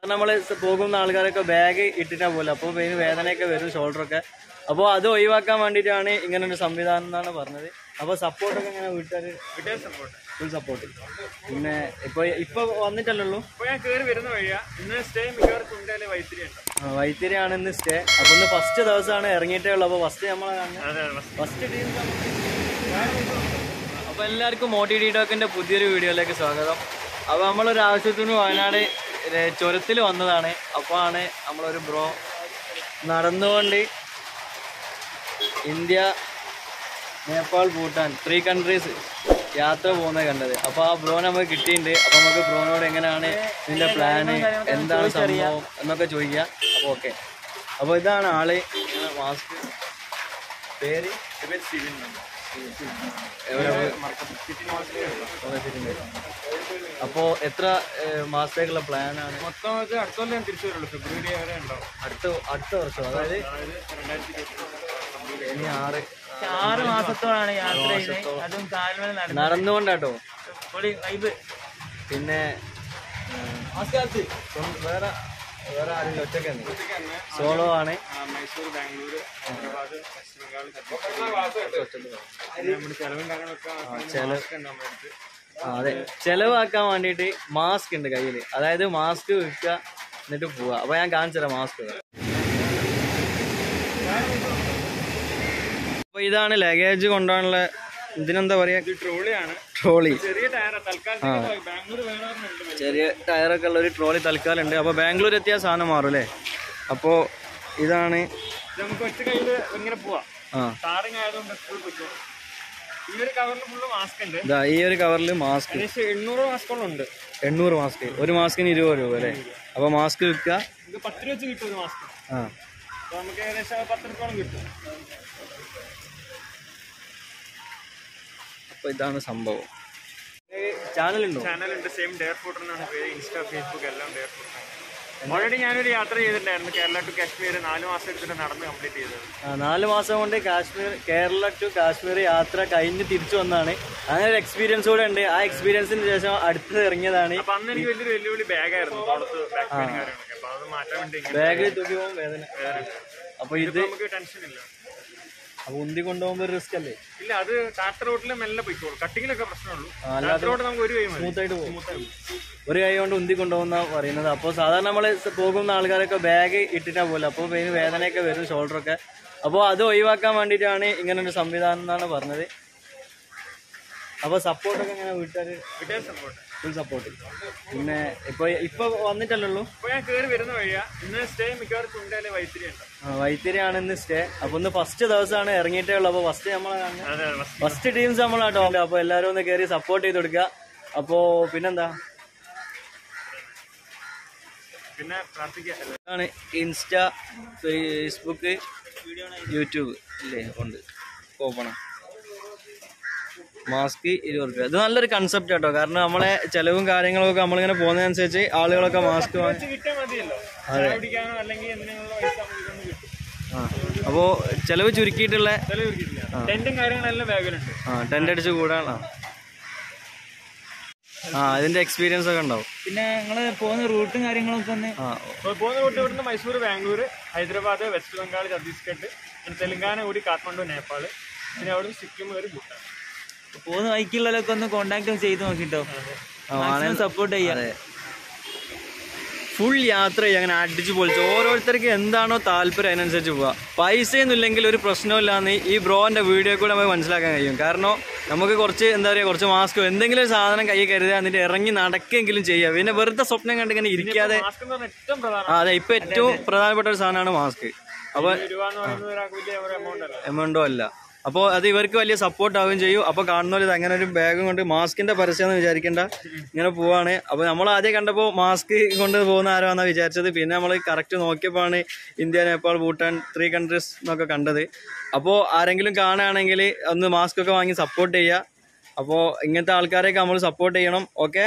നമ്മൾ പോകുന്ന ആൾക്കാരൊക്കെ ബാഗ് ഇട്ടിട്ടാ പോലെ അപ്പോൾ ഇതിന് വേദനയൊക്കെ വരും ഷോൾഡറൊക്കെ അപ്പോൾ അത് ഒഴിവാക്കാൻ വേണ്ടിയിട്ടാണ് ഇങ്ങനെ ഒരു സംവിധാനം എന്നാണ് പറഞ്ഞത് അപ്പോൾ സപ്പോർട്ടൊക്കെ ഇങ്ങനെ വീട്ടുകാർ സപ്പോർട്ട് ഫുൾ സപ്പോർട്ട് പിന്നെ ഇപ്പോൾ ഇപ്പോൾ വന്നിട്ടല്ലോ ഇപ്പൊ ഞാൻ കയറി വരുന്ന വഴിയാ ഇന്ന് സ്റ്റേ മിക്കവാറും തുണ്ടയിലെ വൈത്തിരി ഉണ്ട് വൈത്തിരിയാണ് ഇന്ന് സ്റ്റേ അപ്പോൾ ഇന്ന് ഫസ്റ്റ് ദിവസമാണ് ഇറങ്ങിയിട്ടേ ഉള്ളൂ അപ്പോൾ ഫസ്റ്റ് നമ്മളെ കാണുന്നത് അതെ അതെ ഫസ്റ്റ് ടീം അപ്പോൾ എല്ലാവർക്കും മോട്ടി ഡി ടോക്കിൻ്റെ പുതിയൊരു വീഡിയോയിലേക്ക് സ്വാഗതം അപ്പോൾ നമ്മളൊരു ആവശ്യത്തിന് വയനാട് ചുരത്തിൽ വന്നതാണ് അപ്പോൾ ആണ് നമ്മളൊരു ബ്രോ നടന്നുകൊണ്ട് India Nepal Bhutan three countries യാത്ര പോകുന്നത് കണ്ടത് അപ്പോൾ ആ ബ്രോ നമുക്ക് കിട്ടിയിട്ടുണ്ട് അപ്പോൾ നമുക്ക് ബ്രോനോട് എങ്ങനെയാണ് ഇതിൻ്റെ പ്ലാന് എന്താണ് സംഭവം എന്നൊക്കെ ചോദിക്കുക അപ്പോൾ ഓക്കെ അപ്പോൾ ഇതാണ് ആള് മാസ്ക് പേര് എവിടെ അപ്പോൾ എത്ര ഏഹ്, മാസത്തേക്കുള്ള പ്ലാനാണ് മൊത്തം അത് അടുത്ത കൊല്ലം ഞാൻ തിരിച്ചു വരുള്ളൂ ഫെബ്രുവരി വരെ ഉണ്ടാവും അടുത്ത അടുത്ത വർഷം അതായത് അതായത് രണ്ടായിരത്തി ഇരുപത്തി ഇനി ആറ് ആറ് മാസത്തോളാണ് യാത്ര ചെയ്തത് അതും കാൽമല നടന്നു നടന്നുകൊണ്ടാട്ടോ പൊളി വൈബ് പിന്നെ ഏഹ്, സ്വന്തം വേറെ വേറെ ആരും ഒറ്റക്കാണ് സോളോ ആണ് മൈസൂർ ബാംഗ്ലൂർ ഹൈദരാബാദ് വെസ്റ്റ് ബംഗാൾ ഛത്തീസ്ഗഡ് പിന്നെ നമ്മുടെ ചെലവും കാര്യങ്ങളൊക്കെ ചെലവ് mask ഉണ്ട് നമ്മുടെ അടുത്ത് ആ, അതെ ചെലവാക്കാൻ വേണ്ടിയിട്ട് മാസ്ക് ഉണ്ട് കയ്യിൽ അതായത് മാസ്ക് വിൽക്കുക എന്നിട്ട് പോവുക അപ്പൊ ഞാൻ കാണിച്ചു തരാം മാസ്ക് അപ്പൊ ഇതാണ് ലഗേജ് കൊണ്ടുപോകാനുള്ള ഇതിനെന്താ പറയാ ഇത് ട്രോളിയാണ് ട്രോളി ചെറിയ ടയറാ തൽക്കാലത്തേക്ക് ബാംഗ്ലൂർ വേണമെന്നുണ്ട് ചെറിയ ടയറൊക്കെ ഉള്ള ഒരു ട്രോളി തൽക്കാലം ഉണ്ട് അപ്പൊ ബാംഗ്ലൂർ എത്തിയ സാധനം മാറും അല്ലേ അപ്പോ ഇതാണ് ഇത് നമുക്ക് ഒറ്റ കയ്യിൽ ഇങ്ങനെ പോവാം ആ ടാറിങ് ആയതുകൊണ്ട് ഫുൾ പറ്റും ഈ ഒരു കവറിൽ ഫുള്ള് മാസ്ക് ഉണ്ട് ഇതാ ഈ ഒരു കവറിൽ മാസ്ക് ഏകദേശം എണ്ണൂറ് മാസ്കോളം ഉണ്ട് എണ്ണൂറ് മാസ്ക് ഒരു മാസ്കിന് ഇരുപത് രൂപ അല്ലേ അപ്പൊ മാസ്ക് വിൽക്കുക നമുക്ക് പത്ത് രൂപ വെച്ച് കിട്ടും ഒരു മാസ്ക് ആ അപ്പൊ നമുക്ക് ഏകദേശം പത്ത് രൂപയോളം കിട്ടും അപ്പൊ ഇതാണ് സംഭവം ചാനലുണ്ടോ ചാനൽ ഉണ്ട് സെയിം ഡെയർ ഫുഡ് എന്നാണ് പേര് ഇൻസ്റ്റാ ഫേസ്ബുക്ക് എല്ലാം ഡെയർ ഫുഡ് ഓൾറെഡി ഞാനൊരു യാത്ര ചെയ്തിട്ടുണ്ടായിരുന്നു കേരള ടു കാശ്മീർ നാല് മാസം എടുത്തിട്ട് നടന്ന് കംപ്ലീറ്റ് ചെയ്തത് ആ, നാല് മാസം കൊണ്ട് കാശ്മീർ കേരള ടു കാശ്മീർ യാത്ര കഴിഞ്ഞ് തിരിച്ചു വന്നതാണ് അങ്ങനെ ഒരു എക്സ്പീരിയൻസ് കൂടെ ഉണ്ട് ആ എക്സ്പീരിയൻസിന് ശേഷം അടുത്ത് ഇറങ്ങിയതാണ് അപ്പൊ അന്ന് എനിക്ക് വലിയൊരു വെല്ലുവിളി ബാഗ് ആയിരുന്നു തോളത്ത് ബാക്ക് പെയിൻ കാര്യങ്ങളൊക്കെ അപ്പൊ അത് മാറ്റാൻ വേണ്ടി ഇങ്ങനെ ബാഗ് തൂക്കി പോകുമ്പോൾ വേദന അപ്പൊ ഇത് നമുക്ക് ടെൻഷൻ ഇല്ല അപ്പൊ ഉന്തി കൊണ്ടുപോകുമ്പോൾ ഒരു റിസ്ക് അല്ലേ ഇല്ല അത് ടാറ്റർ റോഡിൽ മെല്ലെ പോയിക്കോളൂ കട്ടിങ്ങിലൊക്കെ പ്രശ്നമുള്ളൂ ആ, അല്ലാതെ ടാറ്റർ റോഡ് നമുക്ക് ഒരു കൈ മതി സ്മൂത്ത് ആയിട്ട് പോകും ഒരു കൈ കൊണ്ട് ഉന്തി കൊണ്ടുപോകുന്ന പറയുന്നത് അപ്പോൾ സാധാരണ നമ്മൾ പോകുന്ന ആൾക്കാരൊക്കെ ബാഗ് ഇട്ടിട്ടാ പോലെ അപ്പോൾ ഇതിന് വേദനയൊക്കെ വരും ഷോൾഡറൊക്കെ അപ്പോൾ അത് ഒഴിവാക്കാൻ വേണ്ടിയിട്ടാണ് ഇങ്ങനെ ഒരു സംവിധാനം എന്നാണ് പറഞ്ഞത് അപ്പോൾ സപ്പോർട്ടൊക്കെ ഇങ്ങനെ വീട്ടുകാർ വിട്ടേ സപ്പോർട്ട് ഫുൾ സപ്പോർട്ട് പിന്നെ ഇപ്പൊ ഇപ്പൊ വന്നിട്ടല്ലോ അപ്പൊ ഞാൻ കയറി വരുന്ന വഴിയാ ഇന്ന് സ്റ്റേ മിക്കവാറും തുണ്ടയിലെ വൈത്തിരി ഉണ്ട് വൈത്തിരിയാണ് ഇന്ന് സ്റ്റേ അപ്പൊ ഇന്ന് ഫസ്റ്റ് ദിവസമാണ് ഇറങ്ങിയിട്ടേ ഉള്ളൂ അപ്പൊ ഫസ്റ്റ് നമ്മളെ കാണുന്നത് അതെ അതെ first. ഫസ്റ്റ് ടീംസ് നമ്മളാട്ടോ അപ്പൊ എല്ലാരും ഒന്ന് കയറി സപ്പോർട്ട് ചെയ്ത് കൊടുക്കുക അപ്പോ പിന്നെന്താ പിന്നെ പ്രാർത്ഥിക്കാം ആണ് ഇൻസ്റ്റ ഫേസ്ബുക്ക് യൂട്യൂബ് ഇല്ലേ ഉണ്ട് ഓപ്പണാ മാസ്ക് ഇരുപത് രൂപ ഇത് നല്ലൊരു കൺസെപ്റ്റ് കേട്ടോ കാരണം നമ്മളെ ചെലവും കാര്യങ്ങളും ഒക്കെ നമ്മളിങ്ങനെ പോകുന്നതനുസരിച്ച് ആളുകളൊക്കെ മാസ്ക് വാങ്ങി വെച്ച് കിട്ടിയാൽ മതിയല്ലോ ചായ കുടിക്കാനോ അല്ലെങ്കിൽ എന്തിനുള്ള പൈസ നമുക്ക് ഇതൊന്നും കിട്ടും ആ അപ്പോൾ ചെലവ് ചുരുക്കിയിട്ടുള്ള ചിലവ് കിട്ടില്ല ടെന്റും കാര്യങ്ങളെല്ലാം ബാഗിലുണ്ട് ആ ടെൻ്റ് അടിച്ച് കൂടാണോ ആ അതിന്റെ എക്സ്പീരിയൻസ് ഒക്കെ ഉണ്ടാവും പിന്നെ നിങ്ങള് പോകുന്ന റൂട്ടും കാര്യങ്ങളൊക്കെ ഒന്ന് ആ അപ്പോൾ പോകുന്ന റൂട്ട് ഇവിടുന്ന് മൈസൂർ ബാംഗ്ലൂർ ഹൈദരാബാദ് വെസ്റ്റ് ബംഗാൾ ഛത്തീസ്ഗഡ് പിന്നെ തെലങ്കാന കൂടി കാഠ്മണ്ഡു നേപ്പാൾ പിന്നെ അവിടുന്ന് സിക്കിം വരെ ഭൂട്ടാൻ പോകുന്ന ബൈക്കുള്ളവരൊക്കെ ഒന്ന് കോണ്ടാക്ട് ചെയ്ത് നോക്കിട്ടോ മാക്സിമം സപ്പോർട്ട് ചെയ്യാം ഫുൾ യാത്ര ചെയ്യുക അങ്ങനെ അടിച്ചു പൊളിച്ച് ഓരോരുത്തർക്ക് എന്താണോ താല്പര്യം അതിനനുസരിച്ച് പോവുക പൈസയൊന്നും ഇല്ലെങ്കിൽ ഒരു പ്രശ്നമില്ലാന്ന് ഈ ബ്രോന്റെ വീഡിയോ കൂടെ നമുക്ക് മനസ്സിലാക്കാൻ കഴിയും കാരണം നമുക്ക് കുറച്ച് എന്താ പറയുക കുറച്ച് മാസ്കോ എന്തെങ്കിലും ഒരു സാധനം കൈ കരുതുക എന്നിട്ട് ഇറങ്ങി നടക്കെങ്കിലും ചെയ്യുക പിന്നെ വെറുതെ സ്വപ്നം കണ്ട് ഇങ്ങനെ ഇരിക്കാതെ മാസ്ക് എന്ന് പറഞ്ഞാൽ ഏറ്റവും പ്രധാനം ആ അതെ ഇപ്പൊ ഏറ്റവും പ്രധാനപ്പെട്ട ഒരു സാധനമാണ് മാസ്ക് അപ്പൊ ഒരു രൂപ എന്ന് പറയുന്നത് ഒരാൾക്ക് വലിയ ഒരു എമൗണ്ട് അല്ല എമൗണ്ടോ അല്ല അപ്പോൾ അത് ഇവർക്ക് വലിയ സപ്പോർട്ട് ആവുകയും ചെയ്യും അപ്പോൾ കാണുന്നവർ ഇത് അങ്ങനെ ഒരു ബാഗും കൊണ്ട് മാസ്കിന്റെ പരസ്യം വിചാരിക്കേണ്ട ഇങ്ങനെ പോവാണ് അപ്പോൾ നമ്മൾ ആദ്യം കണ്ടപ്പോൾ മാസ്ക് കൊണ്ട് പോകുന്ന ആരാന്നാണ് വിചാരിച്ചത് പിന്നെ നമ്മൾ കറക്റ്റ് നോക്കിയപ്പോഴാണ് India Nepal Bhutan three countries എന്നൊക്കെ കണ്ടത് അപ്പോൾ ആരെങ്കിലും കാണുകയാണെങ്കിൽ ഒന്ന് മാസ്ക് ഒക്കെ വാങ്ങി സപ്പോർട്ട് ചെയ്യുക അപ്പോൾ ഇങ്ങനത്തെ ആൾക്കാരെയൊക്കെ നമ്മൾ സപ്പോർട്ട് ചെയ്യണം ഓക്കെ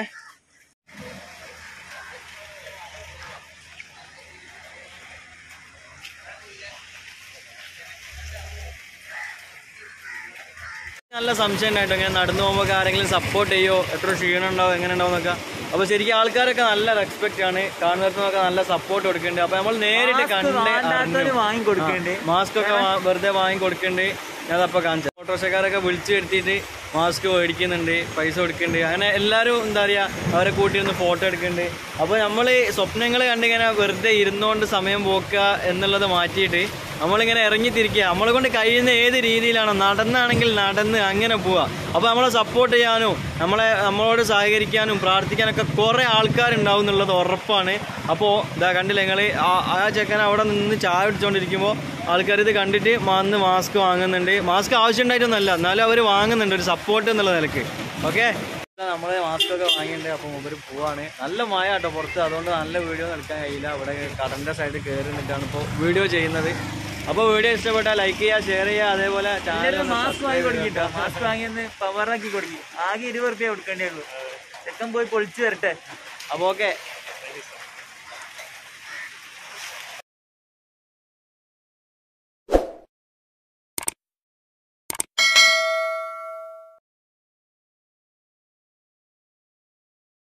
നല്ല സംശയം ഉണ്ടായിട്ടോ ഇങ്ങനെ നടന്നു പോകുമ്പോൾ ആരെങ്കിലും സപ്പോർട്ട് ചെയ്യോ എത്ര ക്ഷീണം ഉണ്ടാവും എങ്ങനെ ഉണ്ടാവും എന്നൊക്കെ അപ്പോൾ ശരിക്കും ആൾക്കാരൊക്കെ നല്ല റെസ്പെക്റ്റ് ആണ് കാണുന്നവർക്കൊക്കെ നല്ല സപ്പോർട്ട് കൊടുക്കുന്നുണ്ട് അപ്പോൾ നമ്മൾ നേരിട്ട് കണ്ട് വേണ്ടാത്തവര് വാങ്ങി കൊടുക്കണ്ടേ മാസ്ക് ഒക്കെ വാ- വെറുതെ വാങ്ങി കൊടുക്കുന്നുണ്ട് ഞാനപ്പോൾ കാണിച്ചു ഓട്ടോറിക്ഷക്കാരൊക്കെ വിളിച്ചു വരുത്തിയിട്ട് മാസ്ക് മേടിക്കുന്നുണ്ട് പൈസ കൊടുക്കുന്നുണ്ട് അങ്ങനെ എല്ലാവരും എന്താ പറയുക അവരെ കൂട്ടിയിരുന്ന് ഫോട്ടോ എടുക്കുന്നുണ്ട് അപ്പോൾ നമ്മൾ സ്വപ്നങ്ങൾ കണ്ടിങ്ങനെ വെറുതെ ഇരുന്നുകൊണ്ട് സമയം പോക്കുക എന്നുള്ളത് മാറ്റിയിട്ട് നമ്മളിങ്ങനെ ഇറങ്ങി തിരിക്കുക നമ്മളെ കൊണ്ട് കഴിയുന്ന ഏത് രീതിയിലാണോ നടന്നാണെങ്കിൽ നടന്ന് അങ്ങനെ പോവുക അപ്പോൾ നമ്മളെ സപ്പോർട്ട് ചെയ്യാനും നമ്മളെ നമ്മളോട് സഹകരിക്കാനും പ്രാർത്ഥിക്കാനൊക്കെ കുറേ ആൾക്കാരുണ്ടാവും എന്നുള്ളത് ഉറപ്പാണ് അപ്പോൾ ഇതാ കണ്ടില്ല നിങ്ങൾ ആ ചെക്കൻ അവിടെ നിന്ന് ചായ കുടിച്ചുകൊണ്ടിരിക്കുമ്പോൾ ആൾക്കാർ ഇത് കണ്ടിട്ട് വന്ന് മാസ്ക് വാങ്ങുന്നുണ്ട് മാസ്ക് ആവശ്യമുണ്ടായിട്ടൊന്നുമല്ല എന്നാലും അവർ വാങ്ങുന്നുണ്ട് ഒരു സപ്പോർട്ട് എന്നുള്ള നിലക്ക് ഓക്കെ നമ്മൾ മാസ്ക് ഒക്കെ വാങ്ങിയിട്ടുണ്ട് അപ്പോൾ മൂപ്പര് പോവാണ് നല്ല മഴ കേട്ടോ പുറത്ത് അതുകൊണ്ട് നല്ല വീഡിയോ എടുക്കാൻ കഴിയില്ല അവിടെ കടൻ്റെ സൈഡിൽ കയറി നിന്നിട്ടാണ് ഇപ്പോൾ വീഡിയോ ചെയ്യുന്നത് അപ്പോൾ വീഡിയോ ഇഷ്ടപ്പെട്ടാൽ ലൈക്ക് ചെയ്യുക ഷെയർ ചെയ്യുക അതേപോലെ ചാനൽ മാസ്ക് വാങ്ങി കൊടുക്കിട്ടോ മാസ്ക് വാങ്ങിയൊന്ന് പവറാക്കി കൊടുക്കി ആകെ ഇരുപത് റുപ്യ കൊടുക്കേണ്ടേ ഉള്ളൂ ചെക്കൻ പോയി പൊളിച്ചു തരട്ടെ അപ്പോൾ ഓക്കെ